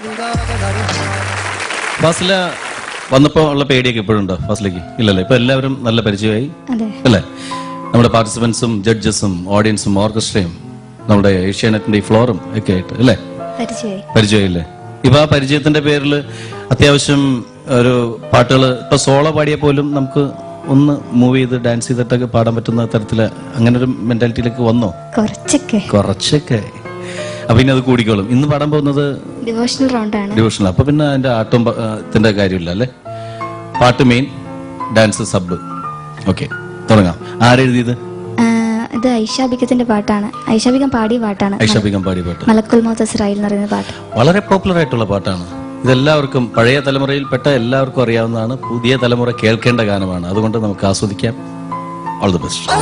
ഫാസില വന്നപ്പോൾ ഉള്ള പേടിയൊക്കെ ഇപ്പോഴുണ്ടോ ഫാസിലേക്ക് ഇല്ലല്ലേ ഇപ്പൊ എല്ലാവരും നല്ല പരിചയമായി അതെ അല്ലേ നമ്മുടെ പാർട്ടിസിപ്പൻസും ജഡ്ജസും ഓഡിയൻസും ഓർക്കസ്ട്രയും നമ്മുടെ ഏഷ്യാനെറ്റിന്റെ ഈ ഫ്ലോറും ഒക്കെ ആയിട്ട് അല്ലേ പരിചയമായി പരിചയമില്ലേ ഇപ്പൊ ആ പരിചയത്തിന്റെ പേരിൽ അത്യാവശ്യം ഒരു പാട്ടുകൾ ഇപ്പൊ സോളോ പാടിയ പോലും നമുക്ക് ഒന്ന് മൂവ് ചെയ്ത് ഡാൻസ് ചെയ്തിട്ടൊക്കെ പാടാൻ പറ്റുന്ന തരത്തില് അങ്ങനെ ഒരു മെന്റാലിറ്റിയിലേക്ക് വന്നോ കുറച്ചൊക്കെ കുറച്ചൊക്കെ അപ്പൊ ഇനി അത് കൂടിക്കോളും ഇന്ന് പാടാൻ പോകുന്നത് ഡിവോഷണൽ റൗണ്ടാണ് ഡിവിഷണൽ അപ്പൊ പിന്നെ അതിന്റെ ആട്ടും പ- ആ, ത്തിന്റെ കാര്യമില്ല അല്ലേ പാട്ട് മെയിൻ ഡാൻസ് സബ് ഓക്കെ തുടങ്ങാം ആരെഴുതിയത് ഇത് ഐഷാബിക്കത്തിന്റെ പാട്ടാണ് ഐഷാബിക്കം പാടിയ പാട്ടാണ് ഐഷാബികം പാടിയ പാട്ട് മലക്കുൽ മോത്തസ്രായിൽ എന്ന് പറയുന്ന പാട്ട് വളരെ പോപ്പുലർ ആയിട്ടുള്ള പാട്ടാണ് ഇതെല്ലാവർക്കും പഴയ തലമുറയിൽപ്പെട്ട എല്ലാവർക്കും അറിയാവുന്നതാണ് പുതിയ തലമുറ കേൾക്കേണ്ട ഗാനമാണ് അതുകൊണ്ട് നമുക്ക് ആസ്വദിക്കാം ഓൾ ദി ബെസ്റ്റ്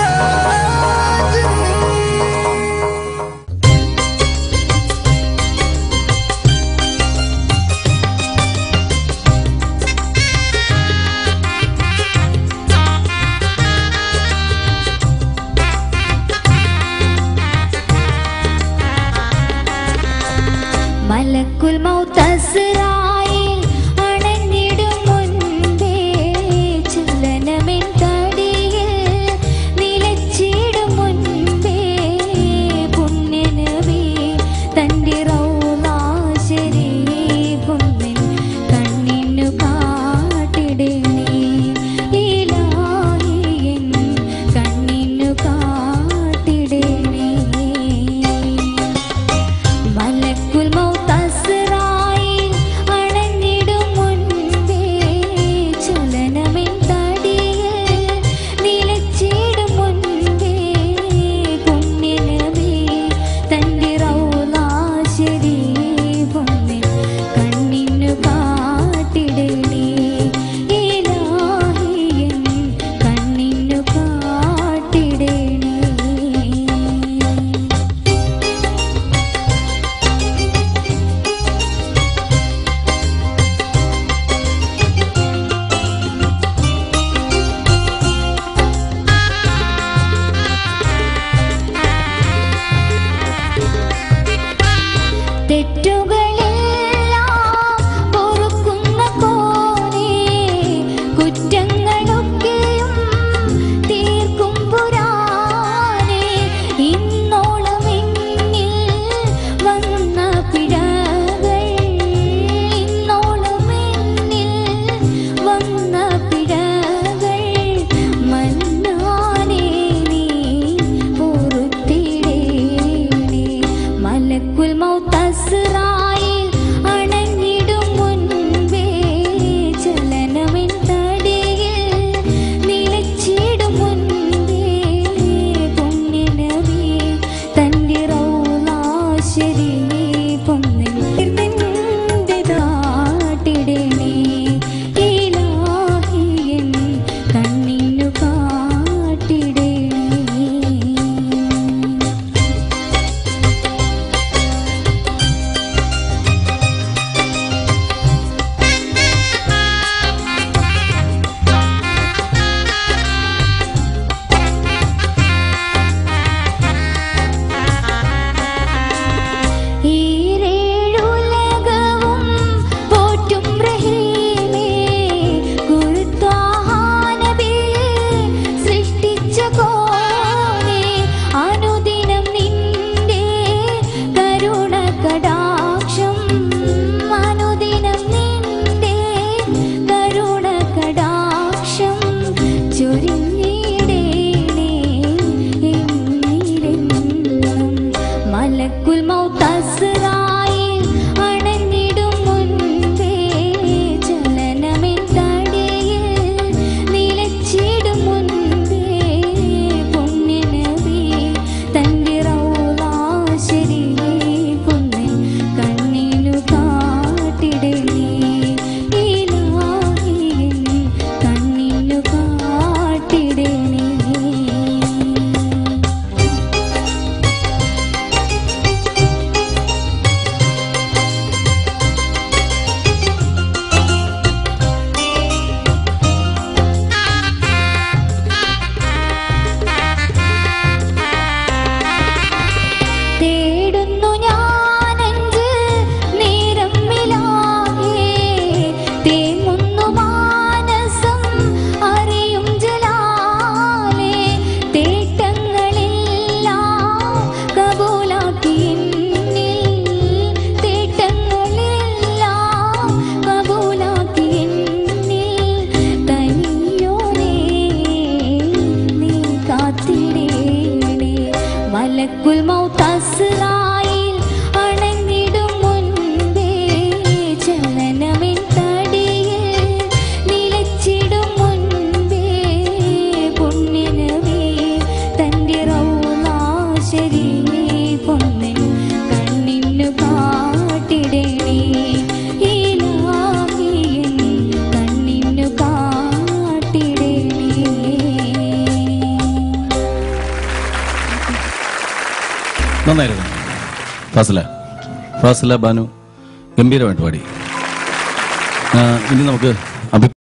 മലക്കുൽ മൗത്തസ്രായിൽ അണഞ്ഞിടും മുൻപേ ചലനമെൻ തടിയിൽ നിലച്ചിടും മുൻപേ പുണ്യനബി തന്റെ റൗലാശരീ പുണ്യൻ കണ്ണിനു കാട്ടിടണേ ഇലാഹിയൻ കണ്ണിനു കാട്ടിടണേ മലക്കുൽ മൗത്തസ്രായിൽ അണഞ്ഞിടും മുൻപേ ചലനമെൻ തടിയിൽ നിലച്ചിടും മുൻപേ പുണ്യനബി തന്റെ റൗലാശരീ പുണ്യൻ കണ്ണിനു കാട്ടിടണേ ഇലാഹിയൻ കണ്ണിനു കാട്ടിടണേ തെറ്റുകളെല്ലാം പൊറുക്കുന്ന കോനേ കുറ്റങ്ങളൊക്കെയും തീർക്കും പുരാനേ ഇന്നോളം എന്നിൽ വന്ന പിഴകൾ ഇന്നോളം എന്നിൽ വന്ന പിഴകൾ മന്നാനേ നീ പൊറുത്തിടേണേ മലക്കുൽ മൗത്തസ്രായിൽ അണഞ്ഞിടും മുൻപേ ചലനമെൻ തടിയിൽ നിലച്ചിടും മുൻപേ പുണ്യനബി തന്റെ റൗലാശരീ പൊന്നിന്റെ താട്ടിടണേ ഇലാഹിയൻ കണ്ണിനു കാട്ടിടണേ ഈരേഴുലകവും പോറ്റും റഹീമേ ഗുരുത്വാഹാനബി സൃഷ്ടിച്ച കോനേ അനുദിനം നിന്റെ കരുണ കടാക്ഷം അനുദിനം നിന്റെ കരുണ കടാക്ഷം ചൊരിഞ്ഞിടേണേ എന്നിലെന്നും മലക്കുൽ മൗത്തസ്രായിൽ അണഞ്ഞിടും മുൻപേ ചലനമെൻ തടിയിൽ നിലച്ചിടും മുൻപേ പുണ്യനബി തന്റെ റൗലാശരീ പുണ്യൻ കണ്ണിനു കാട്ടിടണേ ഇലാഹിയൻ കണ്ണിനു കാട്ടിടണേ കണ്ണിന്നു കാട്ടിടണേ ഇലാഹിയൻ കണ്ണിന്നു കാട്ടിടണേ നന്നായിരുന്നു ഫാസില ഫാസില ബാനു ഗംഭീരമായിട്ട് പാടി ആ, ഇനി നമുക്ക് അഭി